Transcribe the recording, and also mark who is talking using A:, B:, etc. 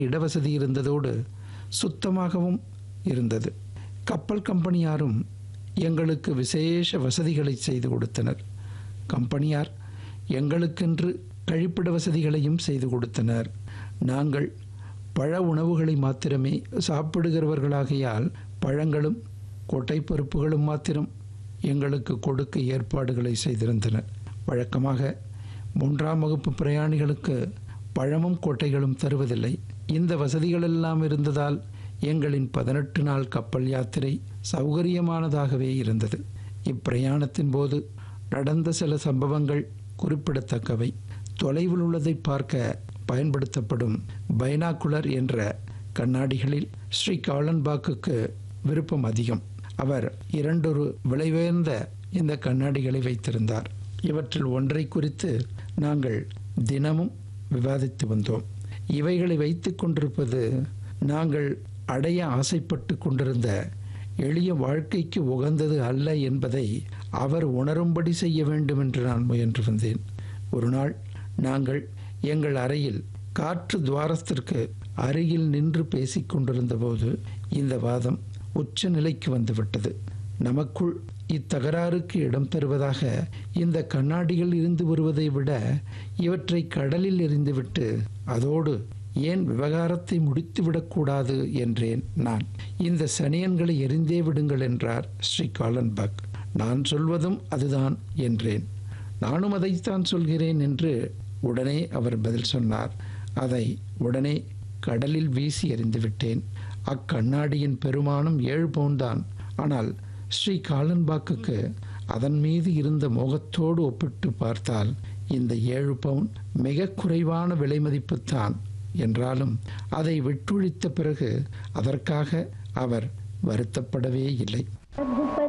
A: இடவசதி இருந்ததோடு சுத்தமாகவும் இருந்தது கப்பல் கம்பெனியாரும் எங்களுக்கு விசேஷ வசதிகளை செய்து கொடுத்தனர் கம்பெனியார் எங்களுக்கென்று கழிப்பிட வசதிகளையும் செய்து கொடுத்தனர் நாங்கள் பழ உணவுகளை மாத்திரமே சாப்பிடுகிறவர்களாகையால் பழங்களும் கொட்டை பருப்புகளும் மாத்திரம் எங்களுக்கு கொடுக்க ஏற்பாடுகளை செய்திருந்தனர் வழக்கமாக மூன்றாம் வகுப்பு பிரயாணிகளுக்கு பழமும் கொட்டைகளும் தருவதில்லை இந்த வசதிகளெல்லாம் இருந்ததால் எங்களின் பதினெட்டு நாள் கப்பல் யாத்திரை சௌகரியமானதாகவே இருந்தது இப்பிரயாணத்தின் போது நடந்த சில சம்பவங்கள் குறிப்பிடத்தக்கவை தொலைவில் உள்ளதை பார்க்க பயன்படுத்தப்படும் பைனாக்குலர் என்ற கண்ணாடிகளில் ஸ்ரீ காலன்பாக்குக்கு விருப்பம் அதிகம் அவர் இரண்டொரு விலையுயர்ந்த இந்த கண்ணாடிகளை வைத்திருந்தார் இவற்றில் ஒன்றை குறித்து நாங்கள் தினமும் விவாதித்து வந்தோம் இவைகளை வைத்து கொண்டிருப்பது நாங்கள் அடைய ஆசைப்பட்டு கொண்டிருந்த எளிய வாழ்க்கைக்கு உகந்தது அல்ல என்பதை அவர் உணரும்படி செய்ய வேண்டும் என்று நான் முயன்று வந்தேன் ஒரு நாள் நாங்கள் எங்கள் அறையில் காற்று துவாரத்திற்கு அருகில் நின்று பேசிக் கொண்டிருந்த போது இந்த வாதம் உச்ச நிலைக்கு வந்துவிட்டது நமக்குள் இத்தகராறுக்கு இடம் தருவதாக இந்த கண்ணாடிகள் இருந்து வருவதை விட இவற்றை கடலில் எறிந்துவிட்டு அதோடு ஏன் விவகாரத்தை முடித்துவிடக்கூடாது என்றேன் நான் இந்த சனியன்களை எரிந்தே விடுங்கள் என்றார் ஸ்ரீ காலன்பக் நான் சொல்வதும் அதுதான் என்றேன் நானும் அதைத்தான் சொல்கிறேன் என்று உடனே அவர் பதில் சொன்னார் அதை உடனே கடலில் வீசி எறிந்து விட்டேன் அக்கண்ணாடியின் பெருமானம் ஏழு பவுன்தான் ஆனால் ஸ்ரீ காலன்பாக்குக்கு அதன் மீது இருந்த மோகத்தோடு ஒப்பிட்டு பார்த்தால் இந்த ஏழு பவுன் மிக குறைவான விலை மதிப்புத்தான் என்றாலும் அதை விட்டொழித்த பிறகு அதற்காக அவர் வருத்தப்படவே இல்லை
B: अद्भुत